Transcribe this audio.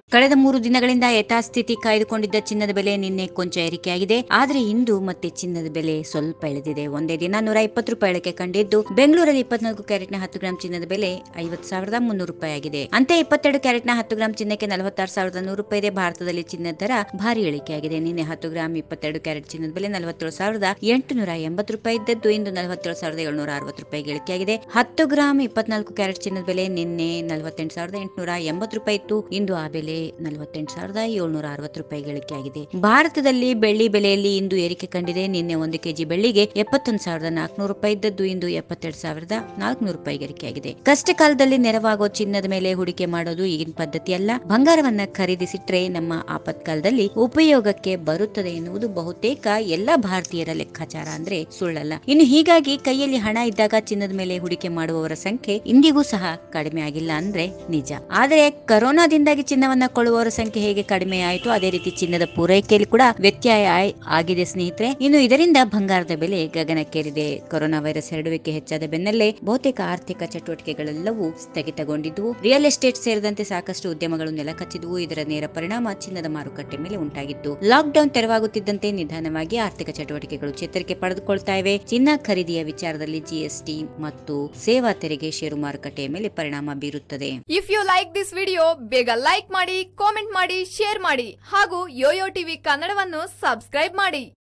ಕಳೆದ ಮೂರು ದಿನಗಳಿಂದ ಯಥಾಸ್ಥಿತಿ ಕಾಯ್ದುಕೊಂಡಿದ್ದ ಚಿನ್ನದ ಬೆಲೆ ನಿನ್ನೆ ಕೊಂಚ ಏರಿಕೆಯಾಗಿದೆ ಆದರೆ ಇಂದು ಮತ್ತೆ ಚಿನ್ನದ ಬೆಲೆ ಸ್ವಲ್ಪ ಇಳಿದಿದೆ ಒಂದೇ ದಿನ ನೂರ ಇಪ್ಪತ್ತು ರೂಪಾಯಿ ಇಳಿಕೆ ಕಂಡಿದ್ದು ಬೆಂಗಳೂರಲ್ಲಿ ಇಪ್ಪತ್ನಾಲ್ಕು ಕ್ಯಾರೆಟ್ನ ಹತ್ತು ಗ್ರಾಂ ಚಿನ್ನದ ಬೆಲೆ ಐವತ್ತು ಸಾವಿರದ ಮುನ್ನೂರು ರೂಪಾಯಿ ಆಗಿದೆ ಅಂತೆ ಇಪ್ಪತ್ತೆರಡು ಕ್ಯಾರೆಟ್ನ ಹತ್ತು ಗ್ರಾಂ ಚಿನ್ನಕ್ಕೆ ನಲವತ್ತಾರು ಸಾವಿರದ ನೂರು ರೂಪಾಯಿ ಇದೆ ಭಾರತದಲ್ಲಿ ಚಿನ್ನದ ದರ ಭಾರಿ ಇಳಿಕೆಯಾಗಿದೆ ನಿನ್ನೆ ಹತ್ತು ಗ್ರಾಂ ಇಪ್ಪತ್ತೆರಡು ಕ್ಯಾರೆಟ್ ಚಿನ್ನದ ಬೆಲೆ ನಲವತ್ತೇಳು ಸಾವಿರದ ಎಂಟುನೂರ ಎಂಬತ್ತು ರೂಪಾಯಿ ಇದ್ದದ್ದು ಇಂದು ನಲವತ್ತೇಳು ಸಾವಿರದ ಏಳ್ನೂರ ಅರವತ್ತು ರೂಪಾಯಿಗೆ ಇಳಿಕೆಯಾಗಿದೆ ಹತ್ತು ಗ್ರಾಂ ಇಪ್ಪತ್ನಾಲ್ಕು ಕ್ಯಾರೆಟ್ ಚಿನ್ನದ ಬೆಲೆ ನಿನ್ನೆ ನಲವತ್ತೆಂಟು ಸಾವಿರದ ಎಂಟುನೂರ ಎಂಬತ್ತು ರೂಪಾಯಿ ಇತ್ತು ಇಂದು ಆ ಬೆಲೆ ನಲವತ್ತೆಂಟು ಸಾವಿರದ ಏಳ್ನೂರ ಅರವತ್ತು ರೂಪಾಯಿಗೆ ಇಳಿಕೆಯಾಗಿದೆ ಭಾರತದಲ್ಲಿ ಬೆಳ್ಳಿ ಬೆಲೆಯಲ್ಲಿ ಇಂದು ಏರಿಕೆ ಕಂಡಿದೆ ನಿನ್ನೆ ಒಂದು ಕೆಜಿ ಬೆಳ್ಳಿಗೆ ಎಪ್ಪತ್ತೊಂದು ಸಾವಿರದ ನಾಲ್ಕುನೂರು ರೂಪಾಯಿ ಇದ್ದದ್ದು ಇಂದು ಎಪ್ಪತ್ತೆರಡು ಸಾವಿರದ ನಾಲ್ಕುನೂರು ರೂಪಾಯಿಗೆ ಏರಿಕೆಯಾಗಿದೆ ಕಷ್ಟ ಕಾಲದಲ್ಲಿ ನೆರವಾಗೋ ಚಿನ್ನದ ಮೇಲೆ ಹೂಡಿಕೆ ಮಾಡೋದು ಈಗಿನ ಪದ್ಧತಿ ಅಲ್ಲ ಬಂಗಾರವನ್ನ ಖರೀದಿಸಿಟ್ರೆ ನಮ್ಮ ಆಪತ್ಕಾಲದಲ್ಲಿ ಉಪಯೋಗಕ್ಕೆ ಬರುತ್ತದೆ ಎನ್ನುವುದು ಬಹುತೇಕ ಎಲ್ಲ ಭಾರತೀಯರ ಲೆಕ್ಕಾಚಾರ ಅಂದ್ರೆ ಸುಳ್ಳಲ್ಲ ಇನ್ನು ಹೀಗಾಗಿ ಕೈಯಲ್ಲಿ ಹಣ ಇದ್ದಾಗ ಚಿನ್ನದ ಮೇಲೆ ಹೂಡಿಕೆ ಮಾಡುವವರ ಸಂಖ್ಯೆ ಇಂದಿಗೂ ಸಹ ಕಡಿಮೆ ಆಗಿಲ್ಲ ಅಂದ್ರೆ ನಿಜ ಆದರೆ ಕರೋನಾದಿಂದಾಗಿ ಚಿನ್ನವನ್ನ ಕೊಳ್ಳುವವರ ಸಂಖ್ಯೆ ಹೇಗೆ ಕಡಿಮೆ ಆಯಿತು ಅದೇ ರೀತಿ ಚಿನ್ನದ ಪೂರೈಕೆಯಲ್ಲಿ ಕೂಡ ವ್ಯತ್ಯಯ ಆಯ್- ಆಗಿದೆ ಸ್ನೇಹಿತರೆ ಇನ್ನು ಇದರಿಂದ ಬಂಗಾರದ ಬೆಲೆ ಗಗನಕ್ಕೇರಿದೆ ಕೊರೋನಾ ವೈರಸ್ ಹರಡುವಿಕೆ ಹೆಚ್ಚಾದ ಬೆನ್ನಲ್ಲೇ ಬಹುತೇಕ ಆರ್ಥಿಕ ಚಟುವಟಿಕೆಗಳೆಲ್ಲವೂ ಸ್ಥಗಿತಗೊಂಡಿದ್ವು ರಿಯಲ್ ಎಸ್ಟೇಟ್ ಸೇರಿದಂತೆ ಸಾಕಷ್ಟು ಉದ್ಯಮಗಳು ನೆಲಕಚ್ಚಿದ್ವು ಇದರ ನೇರ ಪರಿಣಾಮ ಚಿನ್ನದ ಮಾರುಕಟ್ಟೆ ಮೇಲೆ ಉಂಟಾಗಿತ್ತು ಲಾಕ್ಡೌನ್ ತೆರವಾಗುತ್ತಿದ್ದಂತೆ ನಿಧಾನವಾಗಿ ಆರ್ಥಿಕ ಚಟುವಟಿಕೆಗಳು ಚೇತರಿಕೆ ಪಡೆದುಕೊಳ್ತಾ ಇವೆ ಚಿನ್ನ ಖರೀದಿಯ ವಿಚಾರದಲ್ಲಿ ಜಿಎಸ್ಟಿ ಮತ್ತು ಸೇವಾ ತೆರಿಗೆ ಷೇರು ಮಾರುಕಟ್ಟೆಯ ಮೇಲೆ ಪರಿಣಾಮ ಬೀರುತ್ತದೆ if you like this video ಬೇಗ ಲೈಕ್ ಮಾಡಿ ಕಾಮೆಂಟ್ ಮಾಡಿ ಶೇರ್ ಮಾಡಿ ಹಾಗೂ ಯೋಯೋ ಟಿವಿ ಕನ್ನಡವನ್ನು ಸಬ್ಸ್ಕ್ರೈಬ್ ಮಾಡಿ